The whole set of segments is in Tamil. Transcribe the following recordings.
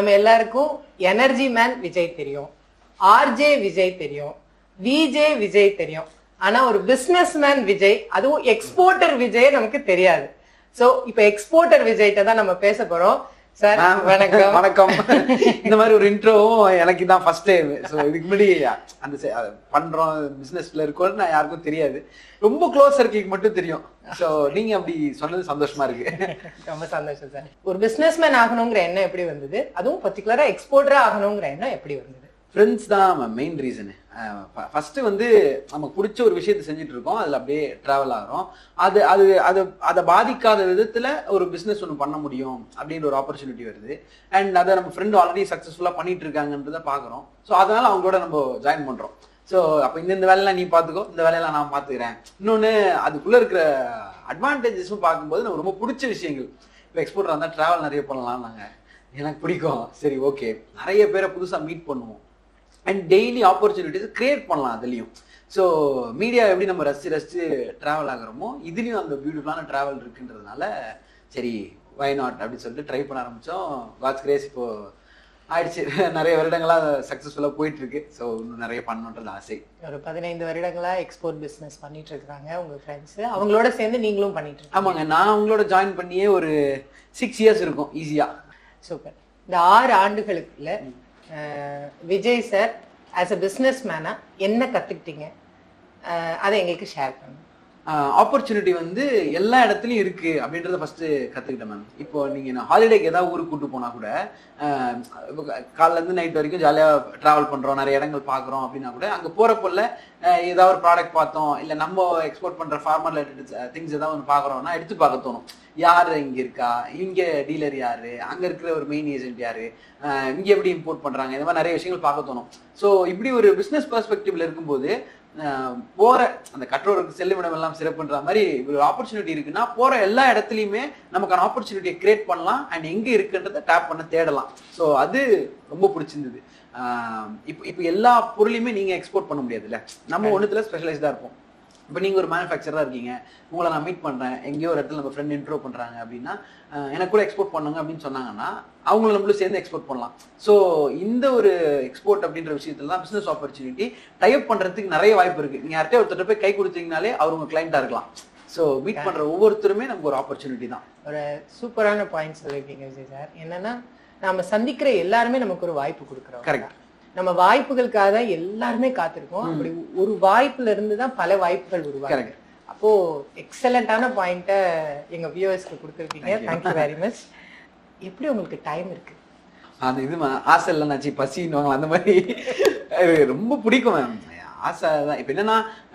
நம்ம எல்லாருக்கும் எனர்ஜி மேன் விஜய் தெரியும் ஆர்ஜே விஜய் தெரியும் விஜே விஜய் தெரியும் ஆனா ஒரு பிசினஸ் மேன் விஜய் அதுவும் எக்ஸ்போர்ட்டர் விஜய் நமக்கு தெரியாது சோ இப்ப எக்ஸ்போர்ட்டர் விஜய்கிட்ட தான் நம்ம பேச போறோம் சார் வணக்கம் வணக்கம் இந்த மாதிரி ஒரு இன்ட்ரோவும் எனக்கு தான் ஃபர்ஸ்ட் டைம் ஸோ இதுக்கு முன்னாடி அந்த செ- அது பண்றோம் பிசினஸ்ல இருக்கோம்னு நான் யாருக்கும் தெரியாது ரொம்ப க்ளோஸ் சர்க்கிளுக்கு மட்டும் தெரியும் ஸோ நீங்க அப்படி சொன்னது சந்தோஷமா இருக்கு ரொம்ப சந்தோஷம் சார் ஒரு பிசினஸ் மேன் ஆகணுங்கிற எண்ணம் எப்படி வந்தது அதுவும் பர்டிகுலரா எக்ஸ்போர்ட்டரா ஆகணுங்கிற எண்ணம் எப்படி வந்தது ஃப்ரெண்ட்ஸ் தான் மெயின் ரீசனு ஃபர்ஸ்ட் வந்து நமக்கு பிடிச்ச ஒரு விஷயத்தை செஞ்சுட்டு இருக்கோம் அதுல அப்படியே டிராவல் ஆகிறோம் அது அது அது அதை பாதிக்காத விதத்துல ஒரு பிசினஸ் ஒன்று பண்ண முடியும் அப்படின்ற ஒரு ஆப்பர்ச்சுனிட்டி வருது அண்ட் அதை நம்ம ஃப்ரெண்ட் ஆல்ரெடி சக்ஸஸ்ஃபுல்லாக பண்ணிட்டு இருக்காங்கன்றதை பார்க்குறோம் ஸோ அதனால அவங்களோட நம்ம ஜாயின் பண்றோம் ஸோ அப்போ இந்த இந்த வேலையெல்லாம் நீ பார்த்துக்கோ இந்த வேலையெல்லாம் நான் பார்த்துக்கிறேன் இன்னொன்று அதுக்குள்ளே இருக்கிற அட்வான்டேஜஸும் பார்க்கும்போது நமக்கு ரொம்ப பிடிச்ச விஷயங்கள் இப்போ எக்ஸ்போர்ட்டர் இருந்தால் ட்ராவல் நிறைய பண்ணலாம் நாங்கள் எனக்கு பிடிக்கும் சரி ஓகே நிறைய பேரை புதுசாக மீட் பண்ணுவோம் அண்ட் டெய்லி ஆப்பர்ச்சுனிட்டிஸ் கிரியேட் பண்ணலாம் அதுலேயும் ஸோ மீடியா எப்படி நம்ம ரசிச்சு ரசிச்சு ட்ராவல் ஆகுறோமோ இதுலேயும் அந்த பியூட்டிஃபுல்லான ட்ராவல் இருக்குன்றதுனால சரி வை நாட் அப்படின்னு சொல்லிட்டு ட்ரை பண்ண ஆரம்பித்தோம் காட்ஸ் கிரேஸ் இப்போ ஆயிடுச்சு நிறைய வருடங்களாக சக்ஸஸ்ஃபுல்லாக போயிட்டு இருக்கு ஸோ இன்னும் நிறைய பண்ணணுன்றது ஆசை ஒரு பதினைந்து வருடங்களா எக்ஸ்போர்ட் பிசினஸ் பண்ணிட்டு இருக்காங்க உங்க ஃப்ரெண்ட்ஸ் அவங்களோட சேர்ந்து நீங்களும் பண்ணிட்டு இருக்கீங்க ஆமாங்க நான் அவங்களோட ஜாயின் பண்ணியே ஒரு சிக்ஸ் இயர்ஸ் இருக்கும் ஈஸியாக சூப்பர் இந்த ஆறு ஆண்டுகளுக்குள்ள அஹ், Vijay sir as a business மேனா என்ன கத்துக்கிட்டீங்க அஹ், அதை எங்களுக்கு ஷேர் பண்ணுங்க ஆப்பர்ச்சுனிட்டி வந்து எல்லா இடத்துலயும் இருக்கு அப்படின்றத ஃபர்ஸ்ட் கத்துக்கிட்டேன் மேம் இப்போ நீங்க நான் ஹாலிடேக்கு ஏதாவது ஊருக்கு கூட்டு போனா கூட ஆஹ் இப்போ கா- காலைல இருந்து நைட் வரைக்கும் ஜாலியா டிராவல் பண்றோம் நிறைய இடங்கள் பாக்குறோம் அப்படின்னா கூட அங்க போறப்பொல்ல ஆஹ் ஏதாவது ஒரு ப்ராடக்ட் பார்த்தோம் இல்ல நம்ம எக்ஸ்போர்ட் பண்ற ஃபார்மர் ரிலேட்டட் திங்ஸ் ஏதாவது ஒன்று பாக்குறோம்னா எடுத்து பார்க்க தோணும் யார் இங்க இருக்கா இங்க டீலர் யாரு அங்க இருக்கிற ஒரு மெயின் ஏஜென்ட் யாரு ஆஹ் இங்க எப்படி இம்போர்ட் பண்றாங்க இந்த மாதிரி நிறைய விஷயங்கள் பார்க்க தோணும் ஸோ இப்படி ஒரு பிசினஸ் பெர்ஸ்பெக்டிவ்ல இருக்கும்போது ஆஹ் போற அந்த கற்றோருக்கு செல்லுமிடம் எல்லாம் சிறப்புன்ற மாதிரி ஒரு ஆப்பர்ச்சுனிட்டி இருக்குன்னா போற எல்லா இடத்துலயுமே நமக்கான ஆப்பர்ச்சுனிட்டியை கிரியேட் பண்ணலாம் அண்ட் எங்க இருக்குன்றதை டேப் பண்ண தேடலாம் ஸோ அது ரொம்ப பிடிச்சிருந்தது ஆஹ் இப்போ இப்போ எல்லா பொருளையுமே நீங்க எக்ஸ்போர்ட் பண்ண முடியாதுல்ல நம்ம ஒண்ணுத்துல ஸ்பெஷலைஸ்டா இருப்போம் இப்போ நீங்கள் ஒரு மேனுஃபேக்சராக இருக்கீங்க உங்களை நான் மீட் பண்ணுறேன் எங்கேயோ ஒரு இடத்துல நம்ம ஃப்ரெண்ட் இன்ட்ரோ பண்ணுறாங்க அப்படின்னா அஹ் எனக்கு கூட எக்ஸ்போர்ட் பண்ணுங்க அப்படின்னு சொன்னாங்கன்னா அவங்கள நம்மளும் சேர்ந்து எக்ஸ்போர்ட் பண்ணலாம் ஸோ இந்த ஒரு எக்ஸ்போர்ட் அப்படின்ற விஷயத்துல தான் பிஸ்னஸ் ஆப்பர்ச்சுனிட்டி டைப் பண்ணுறதுக்கு நிறைய வாய்ப்பு இருக்குது நீங்கள் யார்கிட்டயும் ஒருத்தர் போய் கை கொடுத்தீங்கனாலே அவர் உங்கள் கிளைண்ட்டாக இருக்கலாம் ஸோ மீட் பண்ணுற ஒவ்வொருத்தருமே நமக்கு ஒரு ஆப்பர்ச்சுனிட்டி தான் ஒரு சூப்பரான பாயிண்ட் சொல்லியிருக்கீங்க விஜய் சார் என்னன்னா நாம சந்திக்கிற எல்லாருமே நமக்கு ஒரு வாய்ப்பு கொடுக்குறோம் கரெக்ட் நம்ம வாய்ப்புகளுக்காக தான் எல்லாருமே காத்திருக்கோம் அப்படி ஒரு வாய்ப்புல இருந்து தான் பல வாய்ப்புகள் உருவாகும் கரெக்ட் அப்போ எக்ஸலண்டான பாயிண்ட்டை எங்க வியூவர்ஸ்க்கு கொடுத்துருக்கீங்க Thank you. Thank you very much எப்படி உங்களுக்கு டைம் இருக்கு அந்த இது ம- ஆசை இல்லைனாச்சு பசின்னுவாங்களா அந்த மாதிரி அது ரொம்ப பிடிக்கும் மேம் ஆசை தான் இப்போ என்னன்னா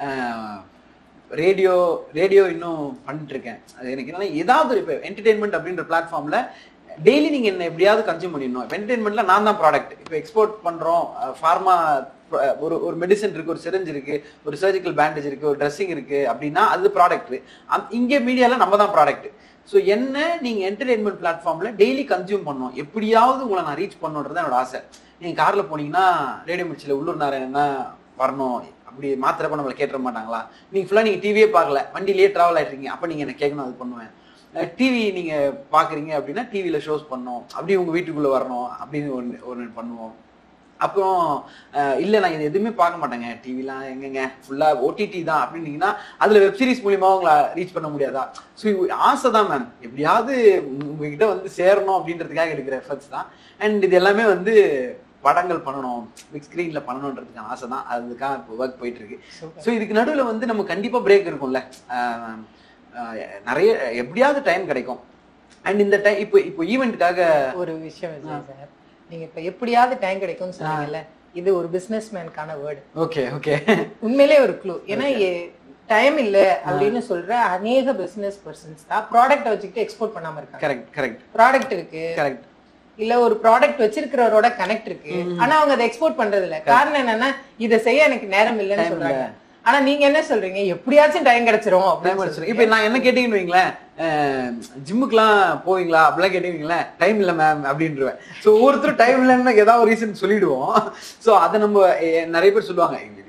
ரேடியோ ரேடியோ இன்னும் பண்ணிட்டு இருக்கேன் அது எனக்கு என்னன்னா ஏதாவது ஒரு இப்போ என்டர்டெயின்மெண்ட் அப்படின்ற பிளாட்ஃபார்ம்ல டெய்லி நீங்க என்ன எப்படியாவது கன்சியூம் பண்ணிடணும் இப்போ என்டர்டெயின்மெண்ட்ல நான் தான் ப்ராடக்ட் இப்போ எக்ஸ்போர்ட் பண்றோம் ஃபார்மா ஒரு ஒரு மெடிசன் இருக்கு ஒரு சிரஞ்ச் இருக்கு ஒரு சர்ஜிக்கல் பேண்டேஜ் இருக்கு ஒரு ட்ரெஸ்ஸிங் இருக்கு அப்படின்னா அது ப்ராடக்ட் இங்கே மீடியால நம்ம தான் ப்ராடக்ட் ஸோ என்ன நீங்க என்டர்டெயின்மெண்ட் பிளாட்ஃபார்ம்ல டெய்லி கன்சியூம் பண்ணணும் எப்படியாவது உங்களை நான் ரீச் பண்ணணுன்றது என்னோட ஆசை நீங்க கார்ல போனீங்கன்னா ரேடியோ மிர்ச்சியில் உள்ளூர் நாராயணன் தான் வரணும் அப்படி மாத்திரப்ப நம்மளை கேட்டுற மாட்டாங்களா நீங்க ஃபுல்லா நீங்க டிவியே பார்க்கல வண்டியிலேயே டிராவல் ஆயிட்டீங்க அப்ப நீங்க என்ன கேட்கணும் அது பண்ணுவேன் டிவி நீங்க பாக்குறீங்க அப்படின்னா டிவியில ஷோஸ் பண்ணணும் அப்படி உங்க வீட்டுக்குள்ள வரணும் அப்படின்னு ஒன்று ஒன்று பண்ணுவோம் அப்புறம் அஹ், இல்ல நான் இது எதுவுமே பார்க்க மாட்டேங்க டிவிலாம் எங்கங்க ஃபுல்லா ஓடிடி தான் அப்படின்னீங்கன்னா அதுல வெப் சீரிஸ் மூலியமா உங்களை ரீச் பண்ண முடியாதா ஸோ ஆசை தான் மேம் எப்படியாவது உங்ககிட்ட வந்து சேரணும் அப்படின்றதுக்காக எடுக்கிற எஃபர்ட்ஸ் தான் அண்ட் இது எல்லாமே வந்து படங்கள் பண்ணணும் பிக் ஸ்க்ரீன்ல பண்ணணுன்றதுக்கான ஆசை தான் அதுக்காக இப்போ ஒர்க் போயிட்டு இருக்கு Super. ஸோ இதுக்கு நடுவில் வந்து நம்ம கண்டிப்பா பிரேக் இருக்கும்ல ஆஹ் ஆஹ் நிறைய எப்படியாவது டைம் கிடைக்கும் அண்ட் இந்த டைம் இப்போ இப்போ ஈவெண்ட்டுக்காக ஒரு விஷயம் விஜய் சார் நீங்க இப்ப எப்படியாவது டைம் கிடைக்கும்னு சொன்னீங்கல்ல இது ஒரு பிசினஸ் மேனுக்கான வேர்டு ஓகே ஓகே உண்மையிலே ஒரு க்ளூ ஏன்னா டைம் இல்ல அப்படின்னு சொல்ற அநேக பிசினஸ் பர்சன்ஸ் தான் ப்ராடக்ட் வச்சுக்கிட்டு எக்ஸ்போர்ட் பண்ணாம இருக்காங்க கரெக்ட் கரெக்ட் ப்ராடக்ட் இருக்கு கரெக்ட் இல்ல ஒரு ப்ராடக்ட் வச்சிருக்கிறவரோட கனெக்ட் இருக்கு ஆனா அவங்க அதை எக்ஸ்போர்ட் பண்றது இல்ல காரணம் என்னன்னா இதை செய்ய எனக்கு நேரம் இல்லைன்னு Time சொல்றாங்க ஆனா நீங்க என்ன சொல்றீங்க எப்படியாச்சும் டைம் கிடைச்சிரும் டைம் அப்படின்னு எடுத்துரும் இப்போ நான் என்ன கேட்டீங்கன்னு வைங்களேன் ஜிம்முக்குலாம் போவீங்களா அப்படிலாம் கேட்டீங்களேன் டைம் இல்லை மேம் அப்படின்றவேன் ஸோ ஒவ்வொருத்தரும் டைம் இல்லைன்னு ஏதாவது ஒரு ரீசன் சொல்லிடுவோம் ஸோ அதை நம்ம எ, நிறைய பேர் சொல்லுவாங்க "இங்க நீ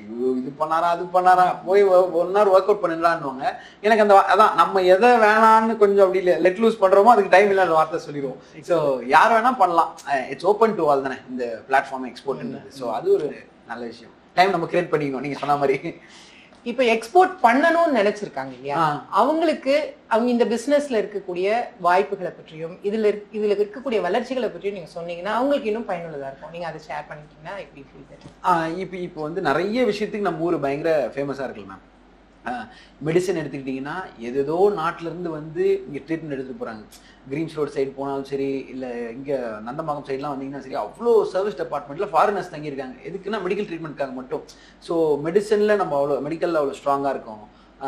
ஐயோ இது பண்ணாரா அது பண்ணாரா போய் ஒன் ஹவர் ஒர்க் அவுட் பண்ணிடலான்னுவாங்க எனக்கு அந்த வா- அதான் நம்ம எதை வேணான்னு கொஞ்சம் அப்படி லெட் லூஸ் பண்றோமோ அதுக்கு டைம் இல்லாத வார்த்தை சொல்லிடுவோம் ஸோ யார் வேணா பண்ணலாம் இட்ஸ் ஓப்பன் டு ஆல் தானே இந்த பிளாட்ஃபார்ம் எக்ஸ்போர்ட்ன்றது ஸோ அது ஒரு நல்ல விஷயம் டைம் நம்ம கிரியேட் பண்ணிக்கணும் நீங்க சொன்ன மாதிரி இப்ப எக்ஸ்போர்ட் பண்ணணும்னு நினைச்சிருக்காங்க இல்லையா ஆ. அவங்களுக்கு அவங்க இந்த பிசினஸ்ல இருக்கக்கூடிய வாய்ப்புகளை பற்றியும் இதுல இருக்- இதுல இருக்கக்கூடிய வளர்ச்சிகளை பற்றியும் நீங்க சொன்னீங்கன்னா அவங்களுக்கு இன்னும் பயனுள்ளதா இருக்கும் நீங்க அதை ஷேர் பண்ணிட்டீங்கன்னா எப்படி ஃபீல் தரும் இப்போ இப்போ வந்து நிறைய விஷயத்துக்கு நம்ம ஊர் பயங்கர ஃபேமஸாக இருக்குல்ல மேம் மெடிசன் எடுத்துக்கிட்டிங்கன்னா எதேதோ நாட்டுல இருந்து வந்து இங்கே ட்ரீட்மெண்ட் எடுத்துட்டு போகிறாங்க கிரீம்ஸ் ரோட் சைடு போனாலும் சரி இல்லை இங்கே நந்தம்பாக்கம் சைட்லாம் வந்தீங்கன்னா சரி அவ்வளோ சர்வீஸ் டிபார்ட்மெண்ட்டில் ஃபாரினர்ஸ் தங்கியிருக்காங்க எதுக்குன்னா மெடிக்கல் ட்ரீட்மெண்ட்காக மட்டும் ஸோ மெடிசனில் நம்ம அவ்வளோ மெடிக்கலில் அவ்வளோ ஸ்ட்ராங்காக இருக்கும்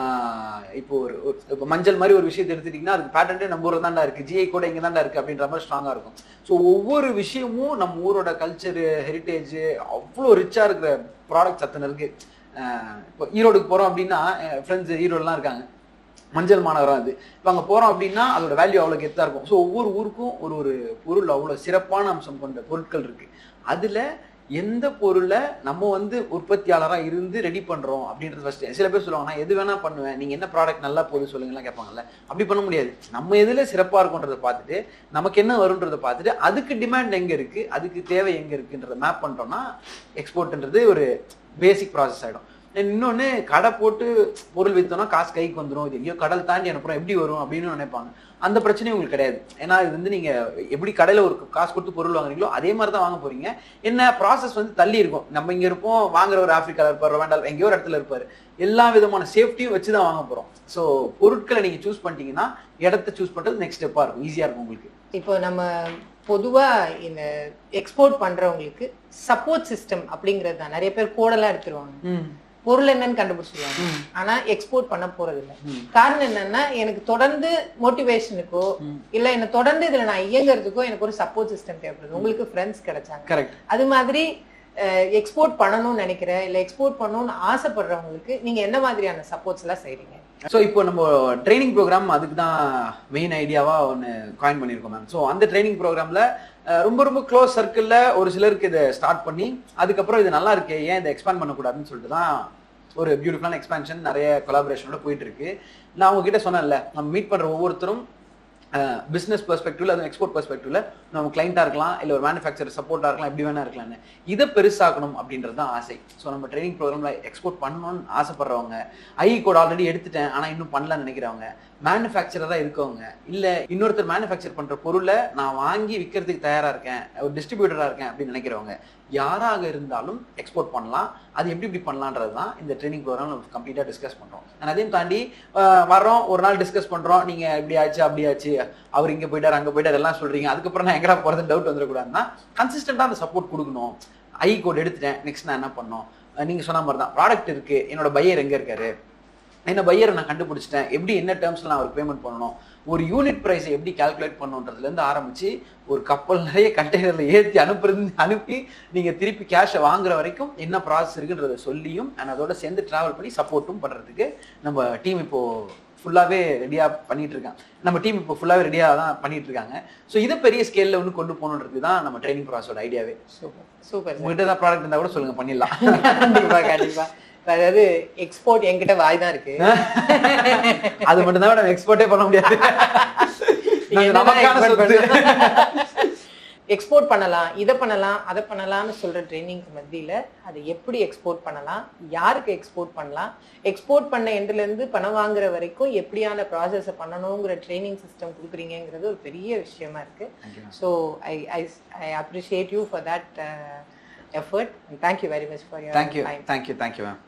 ஆஹ் இப்போ ஒரு ஒரு- இப்போ மஞ்சள் மாதிரி ஒரு விஷயத்தை எடுத்துட்டிங்கன்னா அதுக்கு பேட்டன்ட்டே நம்ம ஊரில் தான்டா இருக்குது ஜிஐ கூட இங்கே தான்டா இருக்குது அப்படின்ற மாதிரி ஸ்ட்ராங்காக இருக்கும் ஸோ ஒவ்வொரு விஷயமும் நம்ம ஊரோட கல்ச்சரு ஹெரிட்டேஜ் அவ்வளோ ரிச்சாக இருக்கிற ப்ராடக்ட்ஸ் அத்தனை இருக்கு ஆஹ் இப்போ ஈரோடுக்கு போகிறோம் அப்படின்னா ஃப்ரெண்ட்ஸ் ஈரோடுலாம் இருக்காங்க மஞ்சள் மாநகரம் அது இப்போ அங்கே போகிறோம் அப்படின்னா அதோட வேல்யூ அவ்வளோ கெத்தாக இருக்கும் ஸோ ஒவ்வொரு ஊருக்கும் ஒரு ஒரு பொருள் அவ்வளோ சிறப்பான அம்சம் கொண்ட பொருட்கள் இருக்கு அதில் எந்த பொருளை நம்ம வந்து உற்பத்தியாளராக இருந்து ரெடி பண்ணுறோம் அப்படின்றது ஃபர்ஸ்ட் சில பேர் சொல்லுவாங்க நான் எது வேணா பண்ணுவேன் நீங்கள் என்ன ப்ராடக்ட் நல்லா போகுது சொல்லுங்கலாம் கேட்பாங்கல்ல அப்படி பண்ண முடியாது நம்ம எதுல சிறப்பாக இருக்குன்றதை பார்த்துட்டு நமக்கு என்ன வரும்ன்றதை பார்த்துட்டு அதுக்கு டிமாண்ட் எங்கே இருக்கு அதுக்கு தேவை எங்கே இருக்குன்றதை மேப் பண்ணிட்டோம்னா எக்ஸ்போர்ட்ன்றது ஒரு பேசிக் ப்ராசஸ் ஆகிடும் இன்னொன்று கடை போட்டு பொருள் விற்றோம்னா காசு கைக்கு வந்துடும் இது ஐயோ கடல் தாண்டி அனுப்புறோம் எப்படி வரும் அப்படின்னு நினைப்பாங்க அந்த பிரச்சனையும் உங்களுக்கு கிடையாது ஏன்னா இது வந்து நீங்க எப்படி கடையில ஒரு காசு கொடுத்து பொருள் வாங்குறீங்களோ அதே மாதிரி தான் வாங்க போறீங்க என்ன ப்ராசஸ் வந்து தள்ளி இருக்கும் நம்ம இங்க இருப்போம் வாங்குற ஒரு ஆப்பிரிக்கால இருப்பார் ரொவாண்டால் எங்கேயோ ஒரு இடத்துல இருப்பாரு எல்லா விதமான சேஃப்டியும் வச்சு தான் வாங்க போறோம் ஸோ பொருட்களை நீங்க சூஸ் பண்ணிட்டீங்கன்னா இடத்த சூஸ் பண்றது நெக்ஸ்ட் ஸ்டெப்பா இருக்கும் ஈஸியா இருக்கும் உங்களுக்கு இப்போ நம்ம பொதுவா இந்த எக்ஸ்போர்ட் பண்றவங்களுக்கு சப்போர்ட் சிஸ்டம் அப்படிங்கிறது தான் நிறைய பேர் கோடெல்லாம் எடுத்துருவாங்க பொருள் என்னன்னு கண்டுபிடிச்சிருவாங்க ஆனா எக்ஸ்போர்ட் பண்ண போறது இல்ல ம். காரணம் என்னன்னா எனக்கு தொடர்ந்து மோட்டிவேஷனுக்கோ ம். இல்ல என்ன தொடர்ந்து இதுல நான் இயங்குறதுக்கோ எனக்கு ஒரு சப்போர்ட் சிஸ்டம் தேவைப்படுது உங்களுக்கு ஃப்ரெண்ட்ஸ் கிடைச்சாங்க கரெக்ட் அது மாதிரி எக்ஸ்போர்ட் பண்ணணும்னு நினைக்கிறேன் இல்ல எக்ஸ்போர்ட் பண்ணணும்னு ஆசைப்படுறவங்களுக்கு நீங்க என்ன மாதிரியான சப்போர்ட்ஸ் எல்லாம் செய்றீங்க ஸோ இப்போ நம்ம ட்ரைனிங் ப்ரோக்ராம் அதுக்கு தான் மெயின் ஐடியாவா ஒன்று காயின் பண்ணியிருக்கோம் மேம் ஸோ அந்த ட்ரைனிங் ப்ரோக்ராம்ல ரொம்ப ரொம்ப க்ளோஸ் சர்க்கிளில் ஒரு சிலருக்கு இதை ஸ்டார்ட் பண்ணி அதுக்கப்புறம் இது நல்லா இருக்கே ஏன் இதை எக்ஸ்பேண்ட் பண்ணக்கூடாதுன்னு சொல்லிட்டு தான் ஒரு பியூட்டிஃபுல்லான எக்ஸ்பான்ஷன் நிறைய கொலாபரேஷனோட போயிட்டு இருக்கு நான் உங்ககிட்ட சொன்னேன்ல நம்ம மீட் பண்ற ஒவ்வொருத்தரும் பிஸ்னஸ் பெர்ஸ்பெக்டிவ்ல அதுவும் எக்ஸ்போர்ட் பெர்ஸ்பெக்டிவ்ல நம்ம கிளைண்டா இருக்கலாம் இல்லை ஒரு மேனுஃபேக்சர் சப்போர்ட்டா இருக்கலாம் எப்படி வேணா இருக்கலாம்னு இதை பெருசாக்கணும் அப்படின்றது தான் ஆசை ஸோ நம்ம ட்ரைனிங் ப்ரோக்ராம்ல எக்ஸ்போர்ட் பண்ணணும்னு ஆசைப்படுறவங்க ஐ கோட் ஆல்ரெடி எடுத்துட்டேன் ஆனா இன்னும் பண்ணலன்னு நினைக்கிறவங்க மேனுஃபேக்சரரா இருக்கவங்க இல்ல இன்னொருத்தர் மேனுஃபேக்சர் பண்ற பொருளை நான் வாங்கி விற்கிறதுக்கு தயாரா இருக்கேன் ஒரு டிஸ்ட்ரிபியூட்டரா இருக்கேன் அப்படின்னு நினைக்கிறவங்க யாராக இருந்தாலும் எக்ஸ்போர்ட் பண்ணலாம் அது எப்படி இப்படி பண்ணலான்றது தான் இந்த ட்ரைனிங் ப்ரோக்ராம் நம்ம கம்ப்ளீட்டாக டிஸ்கஸ் பண்ணுறோம் அண்ட் அதையும் தாண்டி அஹ், வர்றோம் ஒரு நாள் டிஸ்கஸ் பண்ணுறோம் நீங்கள் இப்படி ஆச்சு அப்படி ஆச்சு அவர் இங்கே போயிட்டார் அங்கே போயிட்டார் எல்லாம் சொல்கிறீங்க அதுக்கப்புறம் நான் எங்கடா போகிறது டவுட் வந்துடக்கூடாதுன்னா கன்சிஸ்டண்டாக அந்த சப்போர்ட் கொடுக்கணும் ஐ கோட் எடுத்துட்டேன் நெக்ஸ்ட் நான் என்ன பண்ணோம் நீங்கள் சொன்ன மாதிரி தான் ப்ராடக்ட் இருக்குது என்னோட பையர் எங்கே இருக்காரு என்ன பையரை நான் கண்டுபிடிச்சிட்டேன் எப்படி என்ன டேர்ம்ஸ்ல நான் அவருக்கு பேமெண்ட் பண்ணணும் ஒரு யூனிட் ப்ரைஸை எப்படி கால்குலேட் பண்ணுன்றதுல இருந்து ஆரம்பிச்சு ஒரு கப்பல் நிறைய கண்டெய்னர்ல ஏற்றி அனுப்புறது அனுப்பி நீங்க திருப்பி கேஷை வாங்குற வரைக்கும் என்ன ப்ராசஸ் இருக்குன்றத சொல்லியும் and அதோட சேர்ந்து டிராவல் பண்ணி சப்போர்ட்டும் பண்றதுக்கு நம்ம டீம் இப்போ ஃபுல்லாவே ரெடியா பண்ணிட்டு இருக்காங்க நம்ம டீம் இப்போ ஃபுல்லாவே ரெடியா தான் பண்ணிட்டு இருக்காங்க ஸோ இதை பெரிய ஸ்கேல்ல ஒன்று கொண்டு போகணுன்றது தான் நம்ம ட்ரைனிங் ப்ராசஸோட ஐடியாவே சூப்பர் சூப்பர் உங்ககிட்ட தான் ப்ராடக்ட் இருந்தா கூட சொல்லுங்க பண்ணிடலாம் கண்டிப்பா கண்டிப்பா இப்ப அதாவது எக்ஸ்போர்ட் என்கிட்ட வாய் தான் இருக்கு அது மட்டும் தான் நம்ம எக்ஸ்போர்ட்டே பண்ண முடியாது நாங்க என்னதான் நமக்கான export சொத்து. பண்றது? எக்ஸ்போர்ட் பண்ணலாம் இதை பண்ணலாம் அதை பண்ணலாம்னு சொல்ற ட்ரைனிங்க்கு மத்தியில அதை எப்படி எக்ஸ்போர்ட் பண்ணலாம் யாருக்கு எக்ஸ்போர்ட் பண்ணலாம் எக்ஸ்போர்ட் பண்ண எண்ட்ல இருந்து பணம் வாங்குற வரைக்கும் எப்படியான ப்ராசஸை பண்ணணுங்கிற ட்ரைனிங் சிஸ்டம் கொடுக்குறீங்கிறது ஒரு பெரிய விஷயமா இருக்கு Thank you, ma'am. So I I I appreciate you for that effort thank you very much for your Thank you, thank you, thank you, ma'am.